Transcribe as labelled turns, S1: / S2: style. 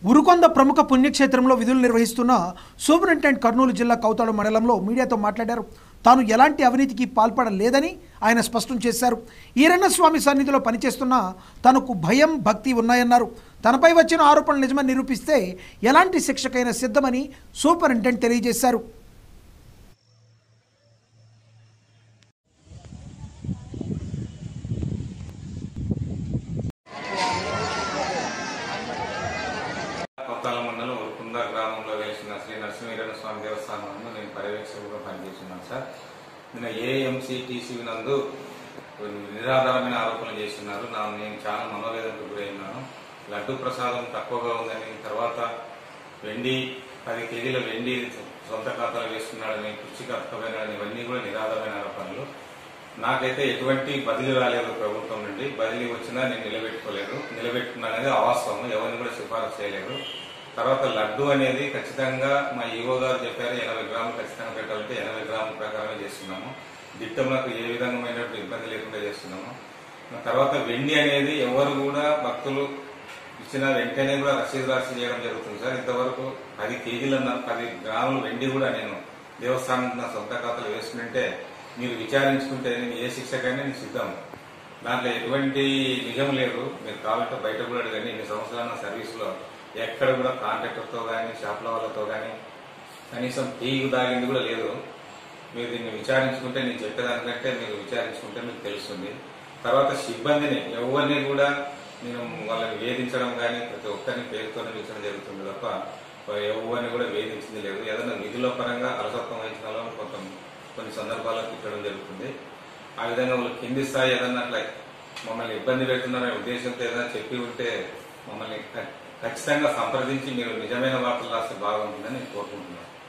S1: ఉరుకొంద ప్రముఖ పుణ్యక్షేత్రంలో విధులు నిర్వహిస్తున్న సూపరింటెండెంట్ కర్నూలు జిల్లా కౌతాడు మండలంలో మీడియాతో మాట్లాడారు తాను ఎలాంటి అవినీతికి పాల్పడలేదని ఆయన స్పష్టం చేశారు ఈరన్న స్వామి సన్నిధిలో పనిచేస్తున్న తనకు భయం భక్తి ఉన్నాయన్నారు తనపై వచ్చిన ఆరోపణలు నిజమని నిరూపిస్తే ఎలాంటి శిక్షకైనా సిద్ధమని సూపరింటెండెంట్ తెలియజేశారు
S2: కొత్తాల మండలం ఉరుకుంద గ్రామంలో వెలిసిన శ్రీ నరసింహీరణ స్వామి దేవస్థానంలో నేను పర్యవేక్షకుగా పనిచేస్తున్నాను సార్ నిన్న ఏఎంసీటీసీ నందు నిరాధారమైన ఆరోపణలు చేస్తున్నారు నా నేను చాలా మనోవేదనకు గురైనాను లడ్డు ప్రసాదం తక్కువగా ఉందని తర్వాత వెండి పది కేజీల వెండి సొంత ఖాతాలో వేస్తున్నాడని కృషి కర్తవ్యని ఇవన్నీ కూడా నిరాధారమైన ఆరోపణలు నాకైతే ఎటువంటి బదిలీ రాలేదు ప్రభుత్వం నుండి బదిలీ వచ్చినా నేను నిలబెట్టుకోలేదు నిలబెట్టుకున్నా అనేది అవాస్తవం ఎవరిని కూడా సిఫారసు చేయలేదు తర్వాత లడ్డు అనేది ఖచ్చితంగా మా ఈవో గారు చెప్పారు ఎనభై గ్రాములు ఖచ్చితంగా పెట్టాలంటే ఎనభై గ్రాముల ప్రకారమే చేస్తున్నాము దిట్టములకు ఏ విధమైనటువంటి ఇబ్బంది లేకుండా చేస్తున్నాము తర్వాత వెండి అనేది ఎవరు కూడా భక్తులు ఇచ్చిన వెంటనే కూడా రసీదు రాసి చేయడం జరుగుతుంది సార్ ఇంతవరకు పది కేజీల పది గ్రాములు వెండి కూడా నేను దేవస్థానం నా సొంత ఖాతాలో వేసుకుంటే మీరు విచారించుకుంటే నేను ఏ శిక్షకైనా నేను సిద్ధం దాంట్లో ఎటువంటి నిజం లేదు మీరు కావాలంటే బయట కూడా అడగండి ఇన్ని సంవత్సరాల నా సర్వీస్లో ఎక్కడ కూడా కాంట్రాక్టర్తో కానీ షాప్ల వాళ్ళతో కానీ కనీసం టీకు దాగింది కూడా లేదు మీరు దీన్ని విచారించుకుంటే నేను చెప్పేదానికంటే మీరు విచారించుకుంటే మీకు తెలుస్తుంది తర్వాత సిబ్బందిని ఎవరిని కూడా నేను వాళ్ళని వేధించడం కానీ ప్రతి ఒక్కరిని పేరుతోనే పిలిచడం జరుగుతుంది తప్ప ఎవరిని కూడా వేధించింది లేదు ఏదైనా నిధుల పరంగా అలసత్వం వహించిన వాళ్ళని కొంత కొన్ని సందర్భాల్లో తిట్టడం జరుగుతుంది ఆ విధంగా వాళ్ళు కింది స్థాయి ఏదన్నా అట్లా మమ్మల్ని ఇబ్బంది పెడుతున్నారనే ఉద్దేశంతో ఏదైనా చెప్పి ఉంటే మమ్మల్ని ఖ- ఖచ్చితంగా సంప్రదించి మీరు నిజమైన వార్తలు రాస్తే బాగుంటుందని నేను కోరుకుంటున్నాను